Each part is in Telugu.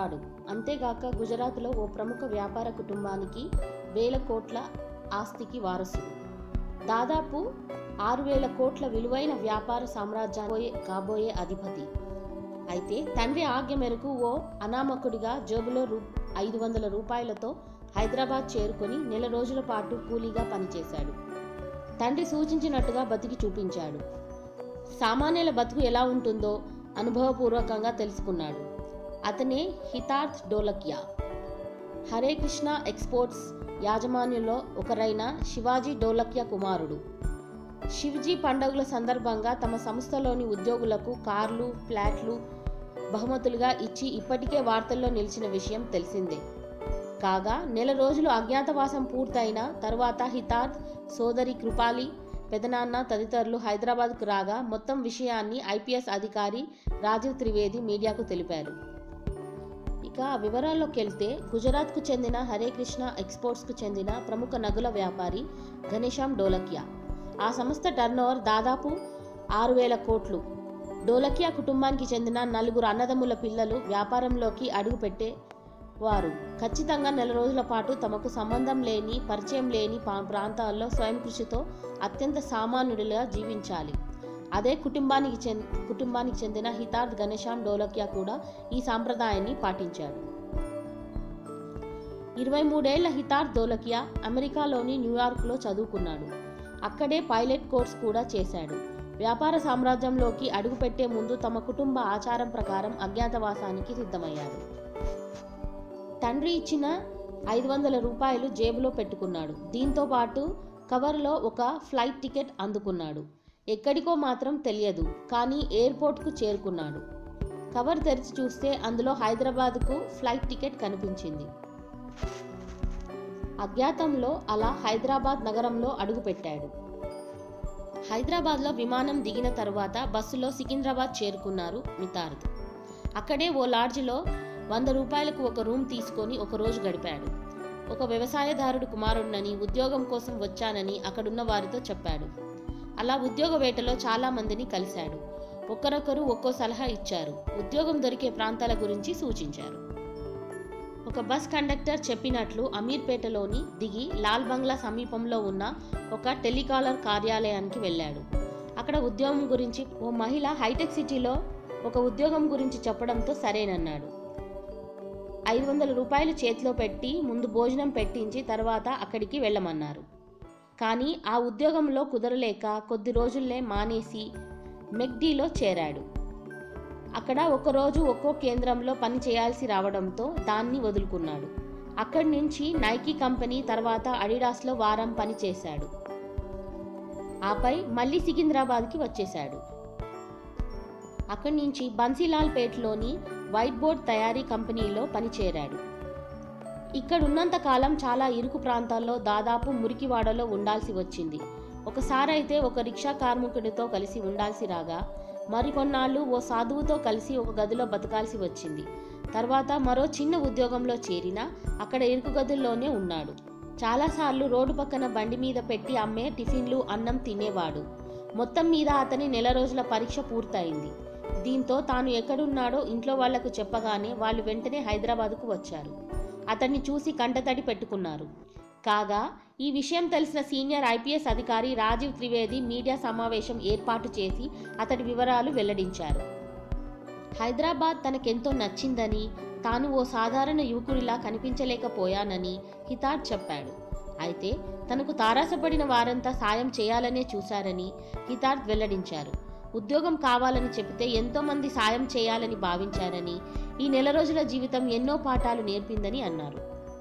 కుర్రాడు అంతేగాక గుజరాత్లో ఓ ప్రముఖ వ్యాపార కుటుంబానికి వేల కోట్ల ఆస్తికి వారసుడు దాదాపు ఆరు వేల కోట్ల విలువైన వ్యాపార సామ్రాజ్యానికి కాబోయే అధిపతి అయితే తండ్రి ఆజ్ఞ మేరకు ఓ అనామకుడిగా జేబులో రూ ఐదు వందల రూపాయలతో హైదరాబాద్ చేరుకొని నెల రోజుల పాటు కూలీగా పనిచేశాడు తండ్రి సూచించినట్టుగా బతికి చూపించాడు సామాన్యుల బతుకు ఎలా ఉంటుందో అనుభవపూర్వకంగా తెలుసుకున్నాడు అతనే హితార్థ్ డోలకియా హరే కృష్ణ ఎక్స్పోర్ట్స్ యాజమాన్యంలో ఒకరైన శివాజీ డోలకియా కుమారుడు శివజీ పండుగల సందర్భంగా తమ సంస్థలోని ఉద్యోగులకు కార్లు ఫ్లాట్లు బహుమతులుగా ఇచ్చి ఇప్పటికే వార్తల్లో నిలిచిన విషయం తెలిసిందే కాగా నెల రోజులు అజ్ఞాతవాసం పూర్తయిన తర్వాత హితార్థ్ సోదరి కృపాలి పెదనాన్న తదితరులు హైదరాబాద్కు రాగా మొత్తం విషయాన్ని ఐపీఎస్ అధికారి రాజీవ్ త్రివేది మీడియాకు తెలిపారు ఇక ఆ వివరాల్లోకి వెళ్తే గుజరాత్కు చెందిన హరే కృష్ణ ఎక్స్పోర్ట్స్కు చెందిన ప్రముఖ నగుల వ్యాపారి ఘనిశ్యామ్ డోలకియా ఆ సంస్థ టర్నోవర్ దాదాపు ఆరు వేల కోట్లు డోలకియా కుటుంబానికి చెందిన నలుగురు అన్నదమ్ముల పిల్లలు వ్యాపారంలోకి అడుగుపెట్టే వారు ఖచ్చితంగా నెల రోజుల పాటు తమకు సంబంధం లేని పరిచయం లేని పా- ప్రాంతాల్లో స్వయం కృషితో అత్యంత సామాన్యుడిగా జీవించాలి అదే కుటుంబానికి చెంది కుటుంబానికి చెందిన హితార్థ్ గణేశాం డోలకియా కూడా ఈ సాంప్రదాయాన్ని పాటించాడు ఇరవై మూడేళ్ల హితార్థ్ దోలకియా అమెరికాలోని న్యూయార్క్లో చదువుకున్నాడు అక్కడే పైలట్ కోర్స్ కూడా చేశాడు వ్యాపార సామ్రాజ్యంలోకి అడుగుపెట్టే ముందు తమ కుటుంబ ఆచారం ప్రకారం అజ్ఞాతవాసానికి సిద్ధమయ్యాడు తండ్రి ఇచ్చిన ఐదు వందల రూపాయలు జేబులో పెట్టుకున్నాడు దీంతో పాటు కవర్లో ఒక ఫ్లైట్ టికెట్ అందుకున్నాడు ఎక్కడికో మాత్రం తెలియదు కానీ ఎయిర్పోర్ట్కు చేరుకున్నాడు కవర్ తెరిచి చూస్తే అందులో హైదరాబాద్కు ఫ్లైట్ టికెట్ కనిపించింది అజ్ఞాతంలో అలా హైదరాబాద్ నగరంలో అడుగుపెట్టాడు హైదరాబాద్లో విమానం దిగిన తరువాత బస్సులో సికింద్రాబాద్ చేరుకున్నారు మితార్ద్ అక్కడే ఓ లాడ్జిలో వంద రూపాయలకు ఒక రూమ్ తీసుకొని ఒక రోజు గడిపాడు ఒక వ్యవసాయదారుడు కుమారుడినని ఉద్యోగం కోసం వచ్చానని అక్కడున్న వారితో చెప్పాడు అలా ఉద్యోగ వేటలో చాలా మందిని కలిశాడు ఒకరొకరు ఒక్కో సలహా ఇచ్చారు ఉద్యోగం దొరికే ప్రాంతాల గురించి సూచించారు ఒక బస్ కండక్టర్ చెప్పినట్లు అమీర్పేటలోని దిగి లాల్ బంగ్లా సమీపంలో ఉన్న ఒక టెలికాలర్ కార్యాలయానికి వెళ్ళాడు అక్కడ ఉద్యోగం గురించి ఓ మహిళ హైటెక్ సిటీలో ఒక ఉద్యోగం గురించి చెప్పడంతో సరేనన్నాడు ఐదు వందల రూపాయలు చేతిలో పెట్టి ముందు భోజనం పెట్టించి తర్వాత అక్కడికి వెళ్ళమన్నారు కానీ ఆ ఉద్యోగంలో కుదరలేక కొద్ది రోజుల్లే మానేసి మెక్డీలో చేరాడు అక్కడ ఒకరోజు ఒక్కో కేంద్రంలో పని చేయాల్సి రావడంతో దాన్ని వదులుకున్నాడు అక్కడి నుంచి నైకీ కంపెనీ తర్వాత అడిడాస్లో వారం పని చేశాడు ఆపై మళ్ళీ సికింద్రాబాద్కి వచ్చేశాడు అక్కడి నుంచి బన్సీలాల్ పేట్లోని వైట్ బోర్డ్ తయారీ కంపెనీలో పనిచేరాడు ఇక్కడ ఉన్నంత కాలం చాలా ఇరుకు ప్రాంతాల్లో దాదాపు మురికివాడలో ఉండాల్సి వచ్చింది ఒకసారైతే ఒక రిక్షా కార్మికుడితో కలిసి ఉండాల్సి రాగా మరికొన్నాళ్ళు ఓ సాధువుతో కలిసి ఒక గదిలో బతకాల్సి వచ్చింది తర్వాత మరో చిన్న ఉద్యోగంలో చేరినా అక్కడ ఇరుకు గదుల్లోనే ఉన్నాడు చాలాసార్లు రోడ్డు పక్కన బండి మీద పెట్టి అమ్మే టిఫిన్లు అన్నం తినేవాడు మొత్తం మీద అతని నెల రోజుల పరీక్ష పూర్తయింది దీంతో తాను ఎక్కడున్నాడో ఇంట్లో వాళ్లకు చెప్పగానే వాళ్ళు వెంటనే హైదరాబాద్కు వచ్చారు అతన్ని చూసి కంటతడి పెట్టుకున్నారు కాగా ఈ విషయం తెలిసిన సీనియర్ ఐపీఎస్ అధికారి రాజీవ్ త్రివేది మీడియా సమావేశం ఏర్పాటు చేసి అతడి వివరాలు వెల్లడించారు హైదరాబాద్ తనకెంతో నచ్చిందని తాను ఓ సాధారణ యువకుడిలా కనిపించలేకపోయానని హితార్ చెప్పాడు అయితే తనకు తారాసపడిన వారంతా సాయం చేయాలనే చూశారని హితార్థ్ వెల్లడించారు ఉద్యోగం కావాలని చెబితే ఎంతో మంది సాయం చేయాలని భావించారని ఈ నెల రోజుల జీవితం ఎన్నో పాఠాలు నేర్పిందని అన్నారు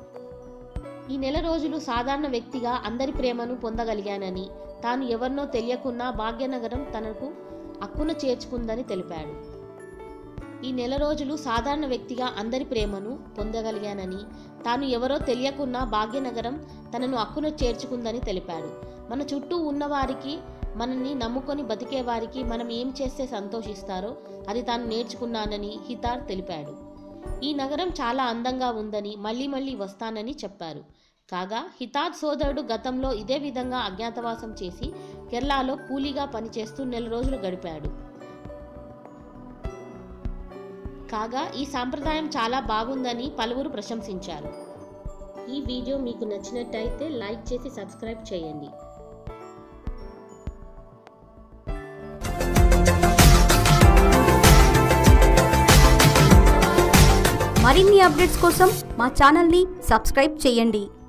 ఈ నెల రోజులు సాధారణ వ్యక్తిగా అందరి ప్రేమను పొందగలిగానని తాను ఎవరినో తెలియకున్నా భాగ్యనగరం తనకు అక్కున చేర్చుకుందని తెలిపాడు ఈ నెల రోజులు సాధారణ వ్యక్తిగా అందరి ప్రేమను పొందగలిగానని తాను ఎవరో తెలియకున్నా భాగ్యనగరం తనను అక్కున చేర్చుకుందని తెలిపాడు మన చుట్టూ ఉన్నవారికి మనల్ని నమ్ముకొని బతికే వారికి మనం ఏం చేస్తే సంతోషిస్తారో అది తాను నేర్చుకున్నానని హితార్ తెలిపాడు ఈ నగరం చాలా అందంగా ఉందని మళ్ళీ మళ్ళీ వస్తానని చెప్పారు కాగా హితాద్ సోదరుడు గతంలో ఇదే విధంగా అజ్ఞాతవాసం చేసి కేరళలో కూలీగా పనిచేస్తూ నెల రోజులు గడిపాడు కాగా ఈ సాంప్రదాయం చాలా బాగుందని పలువురు ప్రశంసించారు ఈ వీడియో మీకు నచ్చినట్టయితే లైక్ చేసి సబ్స్క్రైబ్ చేయండి మరిన్ని అప్డేట్స్ కోసం మా ఛానల్ని సబ్స్క్రైబ్ చేయండి